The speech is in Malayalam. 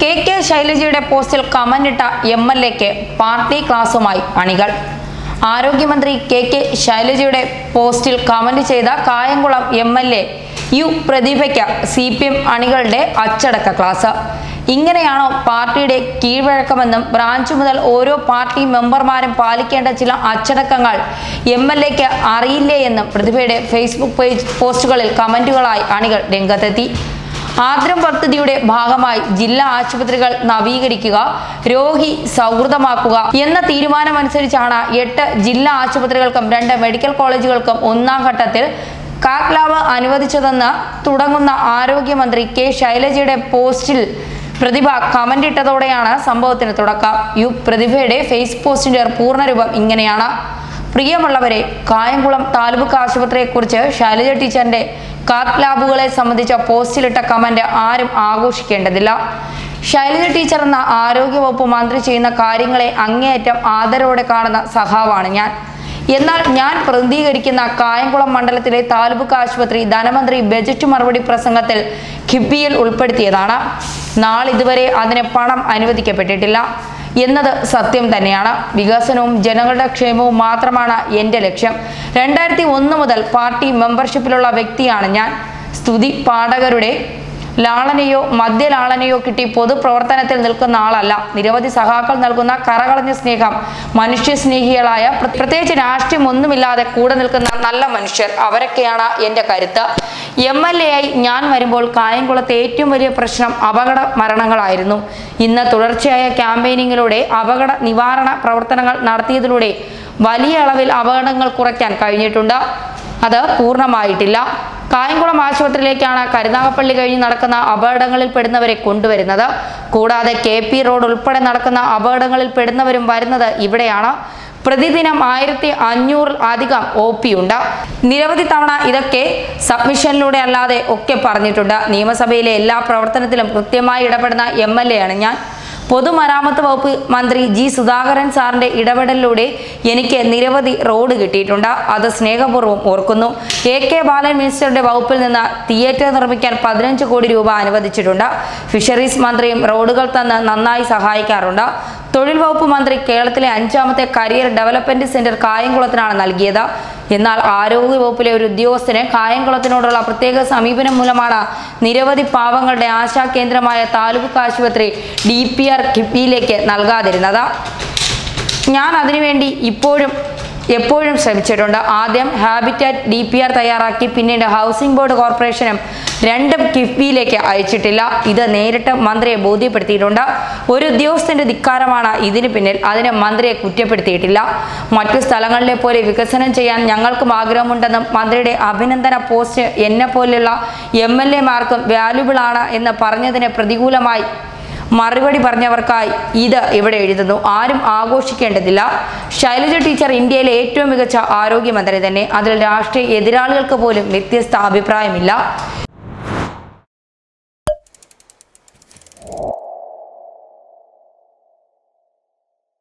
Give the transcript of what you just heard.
കെ കെ ശൈലജയുടെ പോസ്റ്റിൽ കമന്റിട്ട എം എൽ എക്ക് പാർട്ടി ക്ലാസുമായി അണികൾ ആരോഗ്യമന്ത്രി കെ കെ ശൈലജയുടെ പോസ്റ്റിൽ കമന്റ് ചെയ്ത Kayamkulam M L A U പ്രതിഭയ്ക്ക് സി പി എം അണികളുടെ അച്ചടക്ക ക്ലാസ് ഇങ്ങനെയാണോ പാർട്ടിയുടെ കീഴ്വഴക്കമെന്നും ബ്രാഞ്ച് മുതൽ ഓരോ പാർട്ടി മെമ്പർമാരും പാലിക്കേണ്ട ചില അച്ചടക്കങ്ങൾ എം എൽ എക്ക് അറിയില്ലേ എന്നും പ്രതിഭയുടെ ഫേസ്ബുക്ക് പേജ് പോസ്റ്റുകളിൽ കമന്റുകളായി അണികൾ രംഗത്തെത്തി ആദ്രം പദ്ധതിയുടെ ഭാഗമായി ജില്ലാ ആശുപത്രികൾ നവീകരിക്കുക രോഗി സൗഹൃദമാക്കുക എന്ന തീരുമാനമനുസരിച്ചാണ് എട്ട് ജില്ലാ ആശുപത്രികൾക്കും രണ്ട് മെഡിക്കൽ കോളേജുകൾക്കും ഒന്നാം ഘട്ടത്തിൽ കാത്ത് ലാബ് അനുവദിച്ചതെന്ന് തുടങ്ങുന്ന ആരോഗ്യമന്ത്രി കെ ശൈലജയുടെ പോസ്റ്റിൽ പ്രതിഭ കമന്റ് ഇട്ടതോടെയാണ് സംഭവത്തിന് തുടക്കം യു പ്രതിഭയുടെ ഫേസ് പോസ്റ്റിന്റെ പൂർണ്ണരൂപം ഇങ്ങനെയാണ് പ്രിയമുള്ളവരെ കായംകുളം താലൂക്ക് ആശുപത്രിയെക്കുറിച്ച് ശൈലജ ടീച്ചറിന്റെ കാത്ത് ലാബുകളെ സംബന്ധിച്ച പോസ്റ്റിലിട്ട കമന്റ് ആരും ആഘോഷിക്കേണ്ടതില്ല ശൈലജ ടീച്ചർ എന്ന ആരോഗ്യവകുപ്പ് മന്ത്രി ചെയ്യുന്ന കാര്യങ്ങളെ അങ്ങേയറ്റം ആദരവോടെ കാണുന്ന സഖാവാണ് ഞാൻ എന്നാൽ ഞാൻ പ്രതിനിധീകരിക്കുന്ന കായംകുളം മണ്ഡലത്തിലെ താലൂക്ക് ആശുപത്രി ധനമന്ത്രി ബജറ്റ് മറുപടി പ്രസംഗത്തിൽ കിബിയിൽ ഉൾപ്പെടുത്തിയതാണ് നാളിതുവരെ അതിന് പണം അനുവദിക്കപ്പെട്ടിട്ടില്ല എന്നത് സത്യം തന്നെയാണ് വികസനവും ജനങ്ങളുടെ ക്ഷേമവും മാത്രമാണ് എൻ്റെ ലക്ഷ്യം രണ്ടായിരത്തി ഒന്ന് മുതൽ പാർട്ടി മെമ്പർഷിപ്പിലുള്ള വ്യക്തിയാണ് ഞാൻ സ്തുതി പാഠകരുടെ ലാളനയോ മദ്യലാളനയോ കിട്ടി പൊതുപ്രവർത്തനത്തിൽ നിൽക്കുന്ന ആളല്ല നിരവധി സഹാക്കൾ നൽകുന്ന കറകളഞ്ഞ സ്നേഹം മനുഷ്യസ്നേഹികളായ പ്ര- പ്രത്യേകിച്ച് രാഷ്ട്രീയം ഒന്നുമില്ലാതെ കൂടെ നിൽക്കുന്ന നല്ല മനുഷ്യർ അവരൊക്കെയാണ് എൻ്റെ കരുത്ത് എം എൽ എ ആയി ഞാൻ വരുമ്പോൾ കായംകുളത്തെ ഏറ്റവും വലിയ പ്രശ്നം അപകട മരണങ്ങളായിരുന്നു ഇന്ന് തുടർച്ചയായ ക്യാമ്പയിനിങ്ങിലൂടെ അപകട നിവാരണ പ്രവർത്തനങ്ങൾ നടത്തിയതിലൂടെ വലിയ അളവിൽ അപകടങ്ങൾ കുറയ്ക്കാൻ കഴിഞ്ഞിട്ടുണ്ട് അത് പൂർണ്ണമായിട്ടില്ല കായംകുളം ആശുപത്രിയിലേക്കാണ് കരുനാഗപ്പള്ളി കഴിഞ്ഞ് നടക്കുന്ന അപകടങ്ങളിൽ പെടുന്നവരെ കൊണ്ടുവരുന്നത് കൂടാതെ കെ പി റോഡ് ഉൾപ്പെടെ നടക്കുന്ന അപകടങ്ങളിൽ പെടുന്നവരും വരുന്നത് ഇവിടെയാണ് പ്രതിദിനം ആയിരത്തി അഞ്ഞൂറിൽ അധികം ഒ പി ഉണ്ട് നിരവധി തവണ ഇതൊക്കെ സബ്മിഷനിലൂടെ അല്ലാതെ ഒക്കെ പറഞ്ഞിട്ടുണ്ട് നിയമസഭയിലെ എല്ലാ പ്രവർത്തനത്തിലും കൃത്യമായി ഇടപെടുന്ന എം എൽ എ ആണ് ഞാൻ പൊതുമരാമത്ത് വകുപ്പ് മന്ത്രി ജി സുധാകരൻ സാറിന്റെ ഇടപെടലിലൂടെ എനിക്ക് നിരവധി റോഡ് കിട്ടിയിട്ടുണ്ട് അത് സ്നേഹപൂർവ്വം ഓർക്കുന്നു എ കെ ബാലൻ മിനിസ്റ്ററുടെ വകുപ്പിൽ നിന്ന് തിയേറ്റർ നിർമ്മിക്കാൻ പതിനഞ്ച് കോടി രൂപ അനുവദിച്ചിട്ടുണ്ട് ഫിഷറീസ് മന്ത്രിയും റോഡുകൾ തന്ന് നന്നായി സഹായിക്കാറുണ്ട് തൊഴിൽ വകുപ്പ് മന്ത്രി കേരളത്തിലെ അഞ്ചാമത്തെ കരിയർ ഡെവലപ്മെന്റ് സെന്റർ കായംകുളത്തിനാണ് നൽകിയത് എന്നാൽ ആരോഗ്യ വകുപ്പിലെ ഒരു ഉദ്യോഗസ്ഥന് കായംകുളത്തിനോടുള്ള പ്രത്യേക സമീപനം മൂലമാണ് നിരവധി പാവങ്ങളുടെ ആശാ കേന്ദ്രമായ താലൂക്ക് ആശുപത്രി ഡി പി ആർ കിഫ്ബിയിലേക്ക് നൽകാതിരുന്നത് ഞാൻ അതിനുവേണ്ടി ഇപ്പോഴും എപ്പോഴും ശ്രമിച്ചിട്ടുണ്ട് ആദ്യം ഹാബിറ്റാറ്റ് ഡി പി ആർ തയ്യാറാക്കി പിന്നീട് ഹൗസിംഗ് ബോർഡ് കോർപ്പറേഷനും രണ്ടും കിഫ്ബിയിലേക്ക് അയച്ചിട്ടില്ല ഇത് നേരിട്ട് മന്ത്രിയെ ബോധ്യപ്പെടുത്തിയിട്ടുണ്ട് ഒരു ഉദ്യോഗസ്ഥന്റെ ധിക്കാരമാണ് ഇതിന് പിന്നിൽ അതിന് മന്ത്രിയെ കുറ്റപ്പെടുത്തിയിട്ടില്ല മറ്റു സ്ഥലങ്ങളിലെ പോലെ വികസനം ചെയ്യാൻ ഞങ്ങൾക്കും ആഗ്രഹമുണ്ടെന്നും മന്ത്രിയുടെ അഭിനന്ദന പോസ്റ്റ് എന്നെ പോലെയുള്ള എം എൽ എമാർക്കും വാല്യുബിൾ ആണ് എന്ന് പറഞ്ഞതിന് പ്രതികൂലമായി മറുപടി പറഞ്ഞവർക്കായി ഇത് ഇവിടെ എഴുതുന്നു ആരും ആഘോഷിക്കേണ്ടതില്ല ശൈലജ ടീച്ചർ ഇന്ത്യയിലെ ഏറ്റവും മികച്ച ആരോഗ്യമന്ത്രി തന്നെ അതിൽ രാഷ്ട്രീയ എതിരാളികൾക്ക് പോലും വ്യത്യസ്ത അഭിപ്രായമില്ല